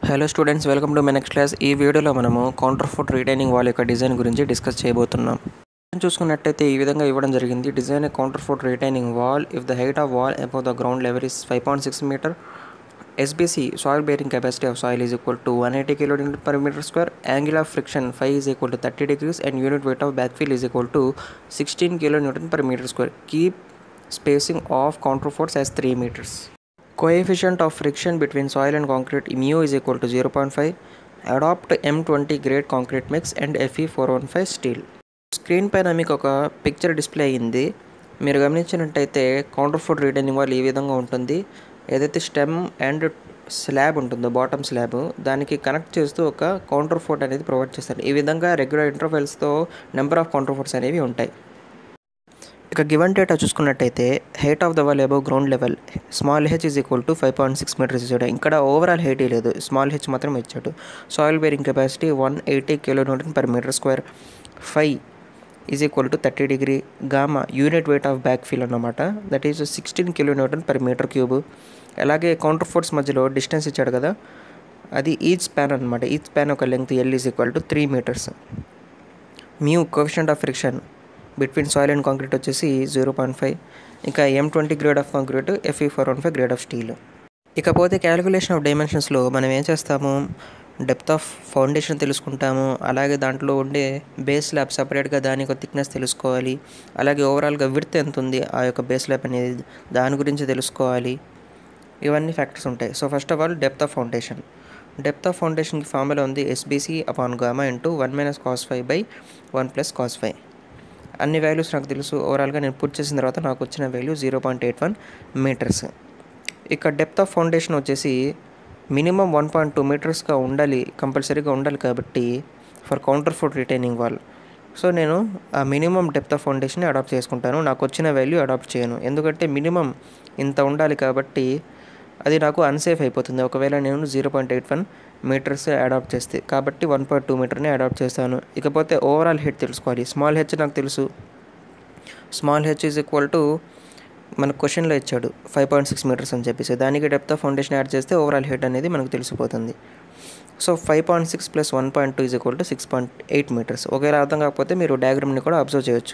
Hello students welcome to my next class ఈ వీడియోలో మనము కౌంటర్ ఫుట్ రిటైనింగ్ వాల్ యొక్క డిజైన్ గురించి డిస్కస్ చేయబోతున్నాం చూసుకున్నట్టయితే ఈ విధంగా ఇవ్వడం జరిగింది design counterfort retaining wall if the height of wall above the ground level is five point six metre SBC soil bearing capacity of soil is equal to one eighty kilo per metre square angle of friction five is equal to thirty degrees and unit weight of backfill is equal to sixteen kilo newton per metre square keep spacing of counterforts as 3 meters. Coefficient of friction between soil and concrete mu is equal to 0.5. Adopt M20 grade concrete mix and Fe415 steel. Screen పైన మీకు ఒక picture display అయ్యింది మీరు గమనించినట్టయితే counter food retaining wall ఈ విధంగా ఉంటుంది ఏదైతే స్టెమ్ అండ్ స్లాబ్ ఉంటుందో బాటమ్ స్లాబ్ దానికి కనెక్ట్ చేస్తూ ఒక కౌంటర్ ఫోర్ట్ అనేది ప్రొవైడ్ చేస్తారు ఈ విధంగా రెగ్యులర్ ఇంటర్వెల్స్తో నెంబర్ ఆఫ్ కౌంటర్ ఫోర్ట్స్ అనేవి ఉంటాయి ఇక గివెన్ డేటా చూసుకున్నట్టయితే height of the wall above ground level small h is equal to five point six metres ఇచ్చాడు ఇక్కడ ఓవరాల్ హైట్ లేదు స్మాల్ హెచ్ మాత్రం ఇచ్చాడు soil bearing capacity one eighty kilo newton per metre square five is equal to thirty degree gamma unit weight of backfill అన్నమాట that is sixteen kilo newton per metre cube అలాగే counterforts మధ్యలో distance ఇచ్చాడు కదా అది each span అనమాట each span ఒక length L is equal to three metres mu coefficient of friction between soil and concrete వచ్చేసి zero point five ఇంకా M twenty grade of concrete FE four one five grade of steel ఇకపోతే calculation of డైమెన్షన్స్లో మనం ఏం చేస్తాము depth of foundation తెలుసుకుంటాము అలాగే దాంట్లో ఉండే బేస్ ల్యాబ్ సపరేట్గా దాని యొక్క థిక్నెస్ తెలుసుకోవాలి అలాగే ఓవరాల్గా విడ్త్ ఎంత ఉంది ఆ యొక్క బేస్ ల్యాబ్ అనేది దాని గురించి తెలుసుకోవాలి ఇవన్నీ ఫ్యాక్టర్స్ ఉంటాయి so first of all depth of foundation depth of ఫౌండేషన్కి ఫార్ములా ఉంది SBC upon gamma into one minus cos five by one plus cos five అన్ని వాల్యూస్ నాకు తెలుసు ఓవరాల్గా నేను పుట్ చేసిన తర్వాత నాకు వచ్చిన value zero point eight one metres ఇక డెప్త్ ఆఫ్ ఫౌండేషన్ వచ్చేసి మినిమం వన్ పాయింట్ టూ మీటర్స్గా ఉండాలి కంపల్సరీగా ఉండాలి కాబట్టి for counterfort retaining wall so నేను ఆ minimum depth of foundation adopt చేసుకుంటాను నాకు వచ్చిన వాల్యూ అడాప్ట్ చేయను ఎందుకంటే మినిమం ఇంత ఉండాలి కాబట్టి అది నాకు అన్సేఫ్ అయిపోతుంది ఒకవేళ నేను zero point eight one metres adopt చేస్తే కాబట్టి వన్ పాయింట్ టూ మీటర్ని అడాప్ట్ చేస్తాను ఇకపోతే ఓవరాల్ హెడ్ తెలుసుకోవాలి స్మాల్ హెచ్ నాకు తెలుసు small h is equal to మన క్వశ్చన్లో ఇచ్చాడు ఫైవ్ పాయింట్ సిక్స్ మీటర్స్ అని చెప్పేసి దానికి డెప్త్ ఆఫ్ ఫౌండేషన్ యాడ్ చేస్తే ఓవరాల్ హెడ్ అనేది మనకు తెలిసిపోతుంది so five point six plus one point two is equal to six point eight metres ఒకవేళ అర్థం కాకపోతే మీరు డయాగ్రామ్ని కూడా అబ్జర్వ్ చేయొచ్చు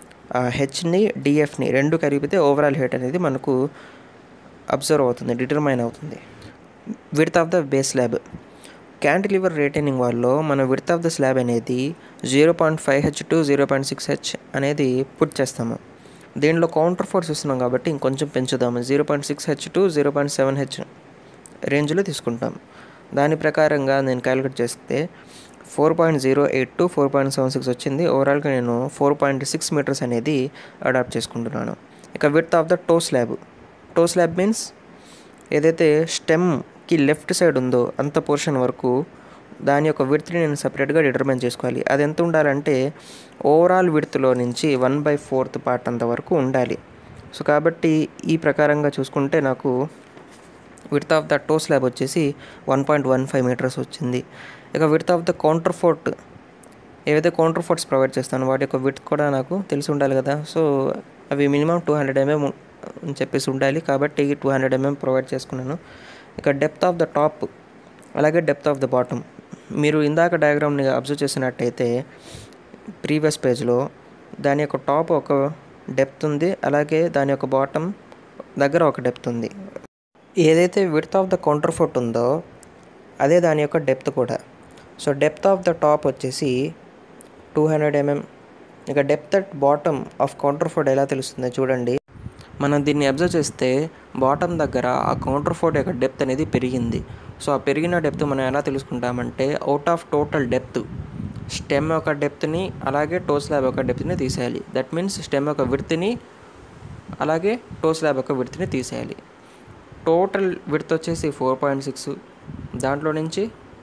హెచ్ని డిఎఫ్ని రెండు కలిపితే ఓవరాల్ హెడ్ అనేది మనకు అబ్జర్వ్ అవుతుంది డిటర్మైన్ అవుతుంది width of the base slab cantilever retaining వాల్లో మన విడ్త్ ఆఫ్ ద స్లాబ్ అనేది zero point five h to zero point six h అనేది పుట్ చేస్తాము దీనిలో కౌంటర్ ఫోర్స్ ఇస్తున్నాం కాబట్టి ఇంకొంచెం పెంచుదాము zero point six h to zero point seven h రేంజ్లో తీసుకుంటాం దాని ప్రకారంగా నేను క్యాలిక్యులేట్ చేస్తే four point zero eight to four point seven six వచ్చింది ఓవరాల్గా నేను ఫోర్ పాయింట్ సిక్స్ మీటర్స్ అనేది అడాప్ట్ చేసుకుంటున్నాను ఇక width of the toe slab toe slab means ఏదైతే స్టెమ్కి లెఫ్ట్ సైడ్ ఉందో అంత పోర్షన్ వరకు దాని యొక్క విడ్త్ని నేను సపరేట్గా డిటర్మైన్ చేసుకోవాలి అది ఎంత ఉండాలంటే ఓవరాల్ విడ్త్లో నుంచి వన్ బై ఫోర్త్ పార్ట్ అంత వరకు ఉండాలి సో కాబట్టి ఈ ప్రకారంగా చూసుకుంటే నాకు width of the toe slab వచ్చేసి one point one five metres వచ్చింది ఇక width of the counterfort ఏవైతే కౌంటర్ ఫోర్ట్స్ ప్రొవైడ్ చేస్తాను వాటి యొక్క విడ్త్ కూడా నాకు తెలిసి ఉండాలి కదా సో అవి మినిమం టూ హండ్రెడ్ ఎంఎం అని చెప్పేసి ఉండాలి కాబట్టి టూ హండ్రెడ్ ఎంఎం ప్రొవైడ్ చేసుకున్నాను ఇక డెప్త్ ఆఫ్ ద టాప్ అలాగే డెప్త్ ఆఫ్ ద బాటమ్ మీరు ఇందాక డయాగ్రామ్ని అబ్జర్వ్ చేసినట్టయితే ప్రీవియస్ పేజ్లో దాని యొక్క టాప్ ఒక డెప్త్ ఉంది అలాగే దాని యొక్క బాటమ్ దగ్గర ఒక డెప్త్ ఉంది ఏదైతే width of the counterfort ఉందో అదే దాని యొక్క డెప్త్ కూడా so depth of the top వచ్చేసి టూ హండ్రెడ్ ఎంఎం ఇక depth at bottom of counterfort ఎలా తెలుస్తుందో చూడండి మనం దీన్ని అబ్జర్వ్ చేస్తే బాటమ్ దగ్గర ఆ కౌంటర్ ఫోర్ట్ యొక్క డెప్త్ అనేది పెరిగింది సో ఆ పెరిగిన డెప్త్ మనం ఎలా తెలుసుకుంటామంటే out of total depth stem యొక్క డెప్త్ని అలాగే టో స్లాబ్ యొక్క డెప్త్ని తీసేయాలి దట్ మీన్స్ స్టెమ్ యొక్క విడ్త్ని అలాగే టో స్లాబ్ యొక్క విడ్త్ని తీసేయాలి టోటల్ విడ్త్ వచ్చేసి ఫోర్ పాయింట్ సిక్స్ దాంట్లో నుంచి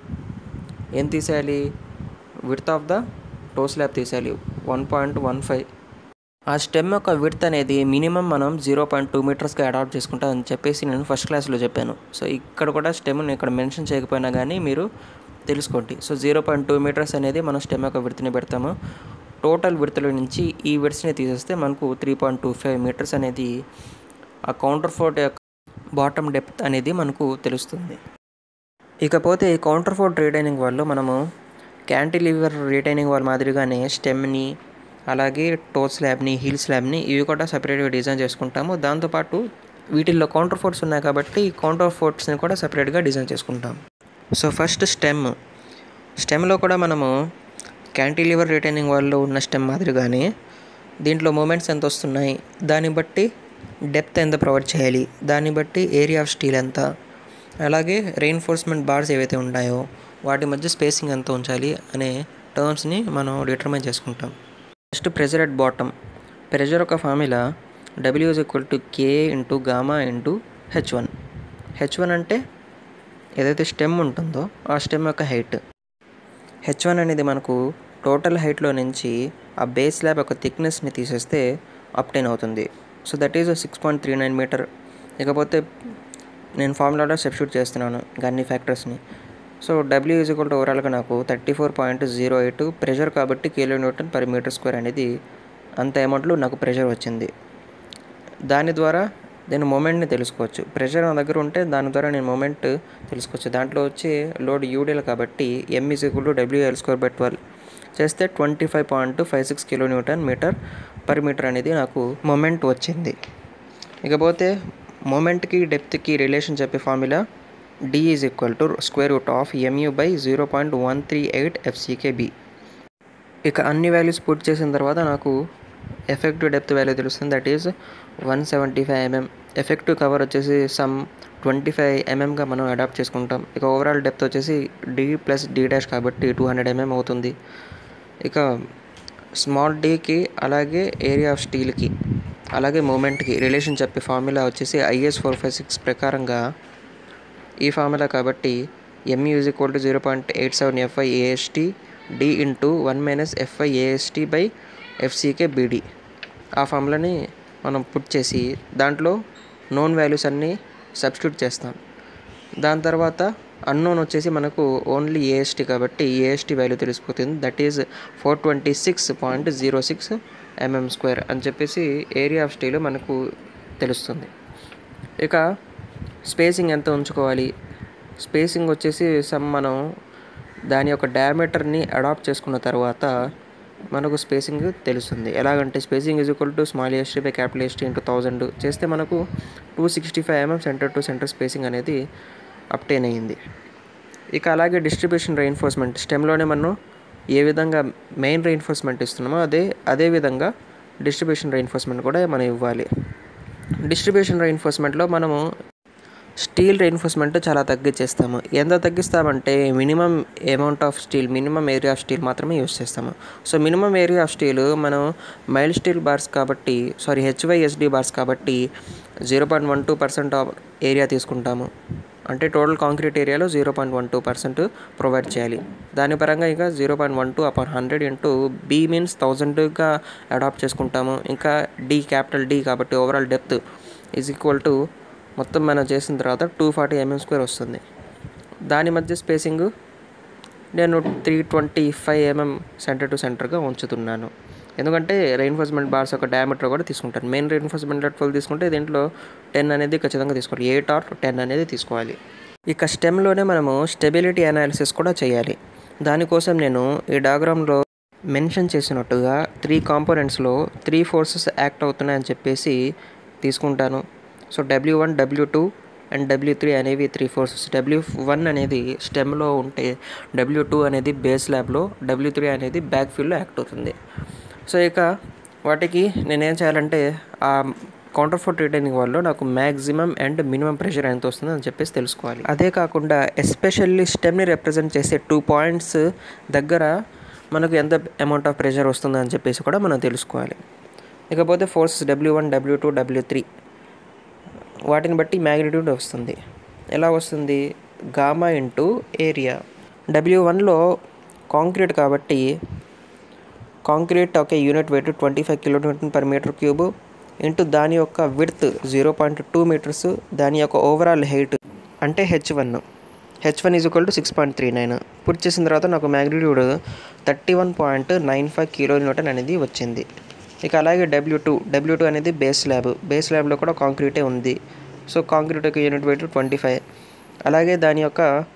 ఏం తీసేయాలి width of the toe slab తీసేయాలి వన్ పాయింట్ వన్ ఫైవ్ ఆ స్టెమ్ యొక్క విడ్త్ అనేది మినిమం మనం జీరో పాయింట్ టూ మీటర్స్కి అడాప్ట్ చేసుకుంటాం అని చెప్పేసి నేను ఫస్ట్ క్లాస్లో చెప్పాను సో ఇక్కడ కూడా స్టెమ్ని ఇక్కడ మెన్షన్ చేయకపోయినా కానీ మీరు తెలుసుకోండి so zero point two metres అనేది మనం స్టెమ్ యొక్క విడ్త్ని పెడతాము టోటల్ విడ్త్లో నుంచి ఈ విడ్త్స్ని తీసేస్తే మనకు three point two five metres అనేది ఆ కౌంటర్ ఫోర్ట్ యొక్క బాటమ్ డెప్త్ అనేది మనకు తెలుస్తుంది ఇకపోతే ఈ కౌంటర్ ఫోర్ట్ రీటైనింగ్ వాళ్ళు మనము క్యాంటిలివర్ రీటైనింగ్ వాల్ మాదిరిగానే స్టెమ్ని అలాగే టో స్లాబ్ని హీల్ స్లాబ్ని ఇవి కూడా సపరేట్గా డిజైన్ చేసుకుంటాము దాంతోపాటు వీటిల్లో కౌంటర్ ఫోర్ట్స్ ఉన్నాయి కాబట్టి ఈ కౌంటర్ ఫోర్ట్స్ని కూడా సపరేట్గా డిజైన్ చేసుకుంటాం సో ఫస్ట్ స్టెమ్ స్టెమ్లో కూడా మనము క్యాంటిలివర్ రిటైనింగ్ వాల్లో ఉన్న స్టెమ్ మాదిరిగానే దీంట్లో మూమెంట్స్ ఎంత వస్తున్నాయి దాన్ని బట్టి డెప్త్ ఎంత ప్రొవైడ్ చేయాలి దాన్ని బట్టి ఏరియా ఆఫ్ స్టీల్ ఎంత అలాగే రెయిన్ఫోర్స్మెంట్ బార్స్ ఏవైతే ఉన్నాయో వాటి మధ్య స్పేసింగ్ ఎంత ఉంచాలి అనే టర్మ్స్ని మనం డిటర్మైన్ చేసుకుంటాం next pressure at bottom pressure ఒక formula W is equal to K into gamma into H one H one అంటే ఏదైతే స్టెమ్ ఉంటుందో ఆ స్టెమ్ యొక్క హైట్ హెచ్ వన్ అనేది మనకు టోటల్ హైట్లో నుంచి ఆ బేస్ స్లాబ్ యొక్క థిక్నెస్ని తీసేస్తే అప్టైన్ అవుతుంది so that is six point three nine metre ఇకపోతే నేను ఫార్ములాలో సబ్స్టిట్యూట్ చేస్తున్నాను ఇంకా అన్ని ఫ్యాక్టర్స్ని so W is equal to ఓవరాల్గా నాకు thirty four point zero eight pressure కాబట్టి kilo newton per metre square అనేది అంత అమౌంట్లో నాకు ప్రెషర్ వచ్చింది దాని ద్వారా నేను మూమెంట్ని తెలుసుకోవచ్చు ప్రెషర్ నా దగ్గర ఉంటే దాని ద్వారా నేను మూమెంట్ తెలుసుకోవచ్చు దాంట్లో వచ్చి లోడ్ యూడిఎల్ కాబట్టి M is equal to WL square by twelve చేస్తే twenty five point five six kilo newton metre per metre అనేది నాకు మూమెంట్ వచ్చింది ఇకపోతే మూమెంట్కి డెప్త్కి రిలేషన్ చెప్పే formula D is equal to square root of MU by zero point one three eight FCK B ఇక అన్ని వాల్యూస్ పూర్తి చేసిన తర్వాత నాకు ఎఫెక్టివ్ డెప్త్ వాల్యూ తెలుస్తుంది that is one seventy five MM effective cover వచ్చేసి సమ్ ట్వంటీ ఫైవ్ ఎంఎంగా మనం అడాప్ట్ చేసుకుంటాం ఇక ఓవరాల్ డెప్త్ వచ్చేసి డి ప్లస్ డి డాష్ కాబట్టి టూ హండ్రెడ్ ఎంఎం అవుతుంది ఇక స్మాల్ డీకి అలాగే ఏరియా ఆఫ్ స్టీల్కి అలాగే మూమెంట్కి రిలేషన్ చెప్పే ఫార్ములా వచ్చేసి ఐఎస్ ఫోర్ ఫైవ్ సిక్స్ ప్రకారంగా ఈ ఫార్ములా కాబట్టి ME is equal to zero point eight seven FI AST D into one minus FI AST by FCK BD ఆ ఫార్ములాని మనం పుట్ చేసి దాంట్లో నోన్ వాల్యూస్ అన్నీ సబ్స్టిట్యూట్ చేస్తాం దాని తర్వాత అన్నోన్ వచ్చేసి మనకు ఓన్లీ ఏఎస్టీ కాబట్టి ఏఎస్టీ వాల్యూ తెలిసిపోతుంది that is four twenty six point zero six MM square అని చెప్పేసి ఏరియా ఆఫ్ స్టీల్ మనకు తెలుస్తుంది ఇక స్పేసింగ్ ఎంత ఉంచుకోవాలి స్పేసింగ్ వచ్చేసి సమ్ మనం దాని యొక్క డయామీటర్ని అడాప్ట్ చేసుకున్న తర్వాత మనకు స్పేసింగ్ తెలుస్తుంది ఎలాగంటే spacing is equal to small ST by capital ST into thousand చేస్తే మనకు two sixty five MM centre to centre spacing అనేది అప్టైన్ అయ్యింది ఇక అలాగే డిస్ట్రిబ్యూషన్ రెయిన్ఫోర్స్మెంట్ స్టెమ్లోనే మనం ఏ విధంగా మెయిన్ రెయిన్ఫోర్స్మెంట్ ఇస్తున్నామో అదే అదే విధంగా డిస్ట్రిబ్యూషన్ రెయిన్ఫోర్స్మెంట్ కూడా మనం ఇవ్వాలి డిస్ట్రిబ్యూషన్ రెయిన్ఫోర్స్మెంట్లో మనము స్టీల్ రెయిన్ఫోర్స్మెంట్ చాలా తగ్గించేస్తాము ఎంత తగ్గిస్తామంటే minimum amount of steel minimum area of steel మాత్రమే యూస్ చేస్తాము so minimum area of steel మనం మైల్ స్టీల్ బార్స్ కాబట్టి సారీ హెచ్వైఎస్డి బార్స్ కాబట్టి zero point one two percent of area తీసుకుంటాము అంటే టోటల్ కాంక్రీట్ ఏరియాలో zero point one two percent provide చేయాలి దాని పరంగా ఇంకా zero point one two upon hundred into B means థౌజండ్గా అడాప్ట్ చేసుకుంటాము ఇంకా డి క్యాపిటల్ డి కాబట్టి overall depth is equal to మొత్తం మనం చేసిన తర్వాత టూ ఫార్టీ ఎంఎం స్క్వేర్ వస్తుంది దాని మధ్య స్పేసింగ్ నేను three twenty five MM centre to సెంటర్గా ఉంచుతున్నాను ఎందుకంటే రెయిన్ఫోర్స్మెంట్ బార్స్ యొక్క డయామీటర్ కూడా తీసుకుంటాను మెయిన్ రెయిన్ఫోర్స్మెంట్ ట్వెల్వ్ తీసుకుంటే దీంట్లో టెన్ అనేది ఖచ్చితంగా తీసుకోవాలి ఎయిట్ ఆర్ టెన్ అనేది తీసుకోవాలి ఇక స్టెమ్లోనే మనము స్టెబిలిటీ అనాలిసిస్ కూడా చేయాలి దానికోసం నేను ఈ డయాగ్రామ్లో మెన్షన్ చేసినట్టుగా త్రీ కాంపోనెంట్స్లో త్రీ ఫోర్సెస్ యాక్ట్ అవుతున్నాయని చెప్పేసి తీసుకుంటాను so W one W two and W three అనేవి త్రీ ఫోర్సెస్ డబ్ల్యూ వన్ అనేది స్టెమ్లో ఉంటే డబ్ల్యూ టూ అనేది బేస్ ల్యాబ్లో డబ్ల్యూ త్రీ అనేది బ్యాక్ ఫీల్డ్లో యాక్ట్ అవుతుంది సో ఇక వాటికి నేనేం చేయాలంటే ఆ కౌంటర్ ఫోర్ట్ రిటైనింగ్ వాళ్ళు నాకు మ్యాక్సిమం అండ్ మినిమం ప్రెషర్ ఎంత వస్తుంది అని చెప్పేసి తెలుసుకోవాలి అదే కాకుండా ఎస్పెషల్లీ స్టెమ్ని రిప్రజెంట్ చేసే టూ పాయింట్స్ దగ్గర మనకు ఎంత అమౌంట్ ఆఫ్ ప్రెషర్ వస్తుంది అని చెప్పేసి కూడా మనం తెలుసుకోవాలి ఇకపోతే forces W one W two W three వాటిని బట్టి మ్యాగ్నిట్యూడ్ వస్తుంది ఎలా వస్తుంది గామా ఇంటూ ఏరియా డబ్ల్యూ వన్లో కాంక్రీట్ కాబట్టి కాంక్రీట్ ఒక unit weight twenty five kilometre per metre cube into దాని యొక్క width zero point two metres దాని యొక్క ఓవరాల్ హైట్ అంటే H one H one is equal to six point three nine పూర్తి చేసిన తర్వాత నాకు magnitude thirty one point nine five kilo newton అనేది వచ్చింది ఇక అలాగే డబ్ల్యూ టూ డబ్ల్యూ టూ అనేది బేస్ ల్యాబ్ బేస్ ల్యాబ్లో కూడా కాంక్రీటే ఉంది సో కాంక్రీట్ యొక్క యూనిట్ వెయిట్ ట్వంటీ ఫైవ్ అలాగే దాని యొక్క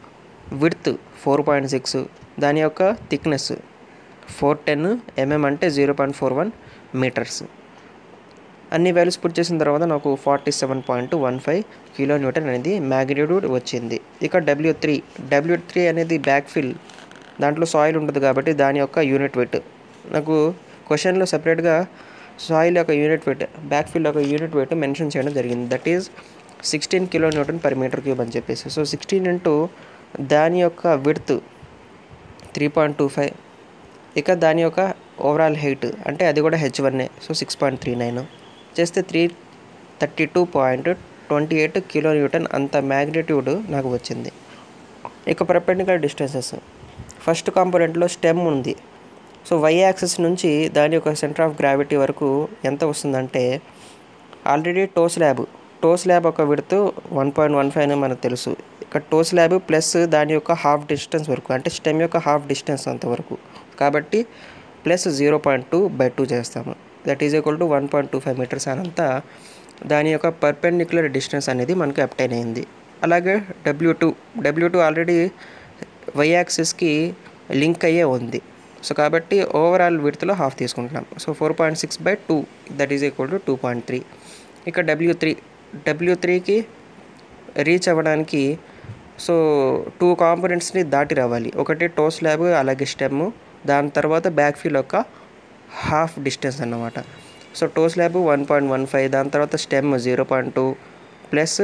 విడ్త్ ఫోర్ పాయింట్ సిక్స్ దాని యొక్క థిక్నెస్ ఫోర్ టెన్ ఎంఎం అంటే zero point four one metres అన్ని వాల్యూస్ పుట్ చేసిన తర్వాత నాకు forty seven point one five kilo newton అనేది మ్యాగ్నిట్యూడ్ వచ్చింది ఇక డబ్ల్యూ త్రీ డబ్ల్యూ త్రీ అనేది బ్యాక్ ఫిల్ దాంట్లో సాయిల్ ఉంటుంది కాబట్టి దాని యొక్క యూనిట్ వెయిట్ నాకు క్వశ్చన్లో సపరేట్గా సాయిల్ యొక్క యూనిట్ వెయిట్ బ్యాక్ ఫిల్ యొక్క యూనిట్ వెయిట్ మెన్షన్ చేయడం జరిగింది that is sixteen kilo newton per metre cube అని చెప్పేసి సో సిక్స్టీన్ ఇంటూ దాని యొక్క width three point two five ఇక దాని యొక్క ఓవరాల్ హైట్ అంటే అది కూడా హెచ్ వన్నే so six point three nine చేస్తే three thirty two point twenty eight kilo newton అంత మ్యాగ్నిట్యూడ్ నాకు వచ్చింది ఇక పర్పెండికులర్ డిస్టెన్సెస్ ఫస్ట్ కాంపోనెంట్లో స్టెమ్ ఉంది సో వై యాక్సిస్ నుంచి దాని యొక్క సెంటర్ ఆఫ్ గ్రావిటీ వరకు ఎంత వస్తుందంటే already toe slab toe slab ఒక విడుతూ వన్ పాయింట్ వన్ ఫైవ్ అని మనకు తెలుసు ఇక్కడ టో స్లాబ్ ప్లస్ దాని యొక్క హాఫ్ డిస్టెన్స్ వరకు అంటే స్టెమ్ యొక్క హాఫ్ డిస్టెన్స్ అంతవరకు కాబట్టి plus zero point two by two చేస్తాము that is equal to one point two five metres అనంతా దాని యొక్క పర్పెండిక్యులర్ డిస్టెన్స్ అనేది మనకి అప్టైన్ అయింది అలాగే W two W two already Y యాక్సిస్కి లింక్ అయ్యే ఉంది సో కాబట్టి ఓవరాల్ విడ్త్లో హాఫ్ తీసుకుంటున్నాం so four point six by two that is equal to two point three ఇక డబ్ల్యూ త్రీ డబ్ల్యూ త్రీకి రీచ్ అవ్వడానికి సో టూ కాంపోనెంట్స్ని దాటి రావాలి ఒకటి టో స్లాబ్ అలాగే స్టెమ్ దాని తర్వాత బ్యాక్ ఫీల్ యొక్క హాఫ్ డిస్టెన్స్ అన్నమాట so toe slab one point one five దాని తర్వాత stem zero point two plus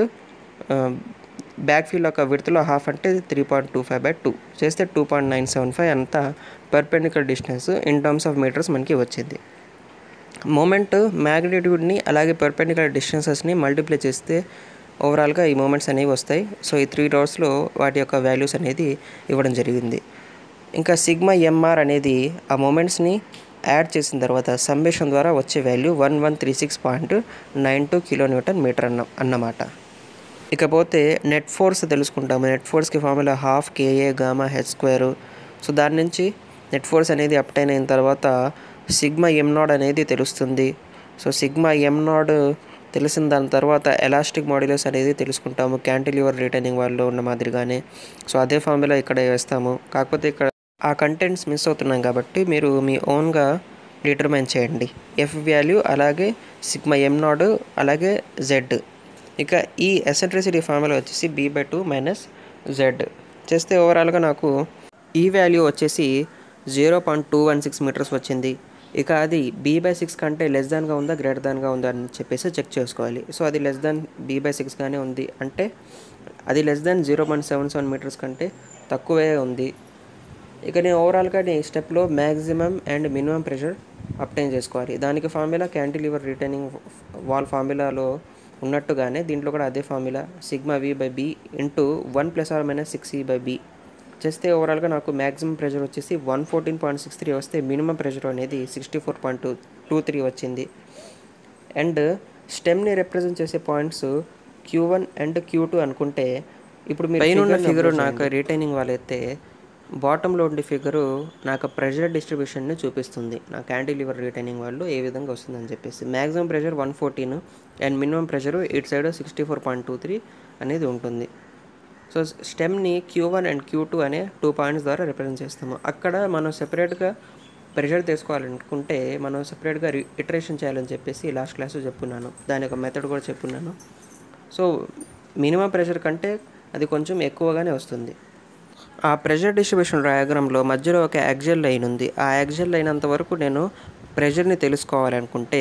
back fill యొక్క విడతలో హాఫ్ అంటే three point two five by two చేస్తే two point nine seven five అంతా perpendicular distance in terms of metres మనకి వచ్చింది moment మ్యాగ్నిట్యూడ్ని అలాగే పర్పెండికులర్ డిస్టెన్సెస్ని మల్టిప్లై చేస్తే ఓవరాల్గా ఈ మూమెంట్స్ అనేవి వస్తాయి సో ఈ త్రీ డోర్స్లో వాటి యొక్క వాల్యూస్ అనేది ఇవ్వడం జరిగింది ఇంకా సిగ్మా ఎంఆర్ అనేది ఆ మూమెంట్స్ని యాడ్ చేసిన తర్వాత సమ్మేషన్ ద్వారా వచ్చే value one one three six point nine two kilo newton metre అన్న అన్నమాట ఇకపోతే నెట్ ఫోర్స్ తెలుసుకుంటాము నెట్ ఫోర్స్కి formula half KA gamma H square so దాని నుంచి నెట్ ఫోర్స్ అనేది అప్టైన్ అయిన తర్వాత సిగ్మా ఎం నాడ్ అనేది తెలుస్తుంది సో సిగ్మా ఎం నాడ్ తెలిసిన దాని తర్వాత ఎలాస్టిక్ మాడ్యులస్ అనేది తెలుసుకుంటాము క్యాంటిలివర్ రిటర్నింగ్ వాళ్ళు ఉన్న మాదిరిగానే సో అదే ఫార్ములా ఇక్కడ వేస్తాము కాకపోతే ఇక్కడ ఆ కంటెంట్స్ మిస్ అవుతున్నాం కాబట్టి మీరు మీ ఓన్గా డిటర్మైన్ చేయండి ఎఫ్ వాల్యూ అలాగే సిగ్మా ఎం నాడ్ అలాగే జెడ్ ఇక ఈ ఎసెంట్రిసిటీ ఫార్ములా వచ్చేసి B by two minus Z చేస్తే ఓవరాల్గా నాకు ఈ వాల్యూ వచ్చేసి zero point two one six metres వచ్చింది ఇక అది బీ బై సిక్స్ కంటే లెస్ దాన్గా ఉందా గ్రేటర్ దాన్గా ఉందా అని చెప్పేసి చెక్ చేసుకోవాలి సో అది లెస్ దాన్ బీ బై సిక్స్గానే ఉంది అంటే అది less than zero point seven seven metres కంటే తక్కువే ఉంది ఇక నేను ఓవరాల్గా నేను ఈ స్టెప్లో maximum and minimum pressure obtain చేసుకోవాలి దానికి ఫార్ములా క్యాంటిలివర్ రిటర్నింగ్ వాల్ ఫార్ములాలో ఉన్నట్టుగానే దీంట్లో కూడా అదే formula sigma V by B into one plus or minus six E by B చేస్తే ఓవరాల్గా నాకు మ్యాక్సిమం ప్రెషర్ వచ్చేసి one fourteen point six three వస్తే మినిమం ప్రెషర్ అనేది sixty four point two two three వచ్చింది అండ్ స్టెమ్ని రిప్రజెంట్ చేసే points Q one and Q two అనుకుంటే ఇప్పుడు మీరు పైన ఫిగర్ నాకు రిటైనింగ్ వాళ్ళైతే బాటంలో ఉండే ఫిగరు నాకు ప్రెషర్ డిస్ట్రిబ్యూషన్ని చూపిస్తుంది నా క్యాంటిలివర్ రిటైనింగ్ వాళ్ళు ఏ విధంగా వస్తుందని చెప్పేసి maximum pressure one fourteen and minimum pressure ఇటు side sixty four point two three అనేది ఉంటుంది సో స్టెమ్ని Q one and Q two అనే టూ పాయింట్స్ ద్వారా రిప్రజెంట్ చేస్తాము అక్కడ మనం సెపరేట్గా ప్రెషర్ తీసుకోవాలనుకుంటే మనం సెపరేట్గా ఇటరేషన్ చేయాలని చెప్పేసి లాస్ట్ క్లాస్లో చెప్పున్నాను దాని యొక్క మెథడ్ కూడా చెప్పున్నాను సో మినిమం ప్రెషర్ కంటే అది కొంచెం ఎక్కువగానే వస్తుంది ఆ ప్రెషర్ డిస్ట్రిబ్యూషన్ డయాగ్రామ్లో మధ్యలో ఒక యాక్జల్ లైన్ ఉంది ఆ యాక్జల్ లైన్ అంతవరకు నేను ప్రెషర్ని తెలుసుకోవాలనుకుంటే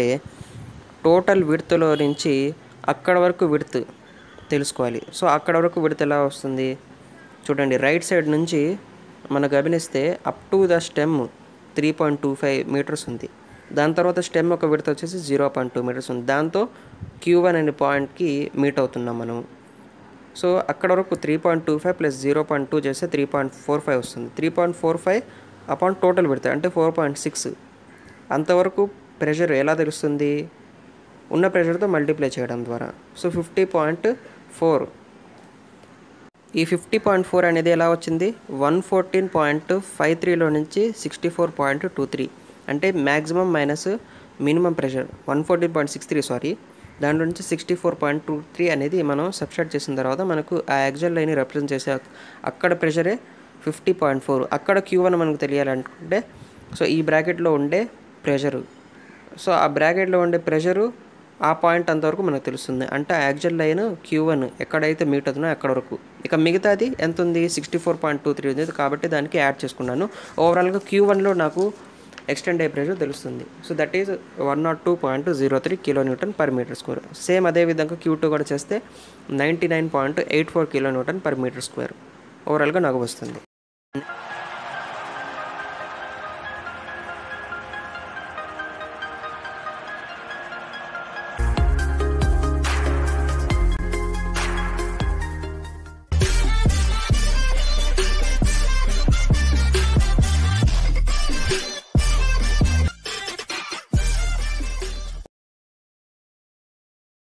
టోటల్ విడ్త్లో నుంచి అక్కడ వరకు విడ్త్ తెలుసుకోవాలి సో అక్కడ వరకు విడత ఎలా వస్తుంది చూడండి రైట్ సైడ్ నుంచి మనం గమనిస్తే up to the stem three point two five metres ఉంది దాని తర్వాత స్టెమ్ ఒక విడత వచ్చేసి జీరో పాయింట్ టూ మీటర్స్ ఉంది దాంతో క్యూ వన్ అనే పాయింట్కి మీట్ అవుతున్నాం మనం సో అక్కడ వరకు three point two five plus zero point two చేస్తే త్రీ పాయింట్ ఫోర్ ఫైవ్ వస్తుంది three point four five upon total పెడతాయి అంటే ఫోర్ పాయింట్ సిక్స్ అంతవరకు ప్రెషర్ ఎలా తెలుస్తుంది ఉన్న ప్రెషర్తో మల్టిప్లై చేయడం ద్వారా సో ఫిఫ్టీ పాయింట్ ఫోర్ ఈ ఫిఫ్టీ పాయింట్ ఫోర్ అనేది ఎలా వచ్చింది వన్ ఫోర్టీన్ పాయింట్ ఫైవ్ త్రీలో నుంచి sixty four point two three అంటే maximum minus minimum pressure one fourteen point six three sorry దాంట్లో నుంచి sixty four point two three అనేది మనం సబ్స్ట్రాక్ట్ చేసిన తర్వాత మనకు ఆ యాక్జల్ లైన్ రిప్రజెంట్ చేసే అక్కడ ప్రెషరే ఫిఫ్టీ పాయింట్ ఫోర్ అక్కడ క్యూ అని మనకు తెలియాలనుకుంటే సో ఈ బ్రాకెట్లో ఉండే ప్రెషరు సో ఆ బ్రాకెట్లో ఉండే ప్రెషరు ఆ పాయింట్ అంతవరకు మనకు తెలుస్తుంది అంటే ఆ యాక్జల్ లైన్ క్యూ వన్ ఎక్కడైతే మీట్ అవుతుందో అక్కడ వరకు ఇక మిగతాది ఎంత ఉంది sixty four point two three ఉంది కాబట్టి దానికి యాడ్ చేసుకున్నాను ఓవరాల్గా క్యూ వన్లో నాకు ఎక్స్టెండ్ అయ్యే ప్రెషర్ తెలుస్తుంది so that is one nought two point zero three kilo newton per metre square same అదే విధంగా క్యూ టూ కూడా చేస్తే ninety nine point eight four kilo newton per metre square ఓవరాల్గా నాకు వస్తుంది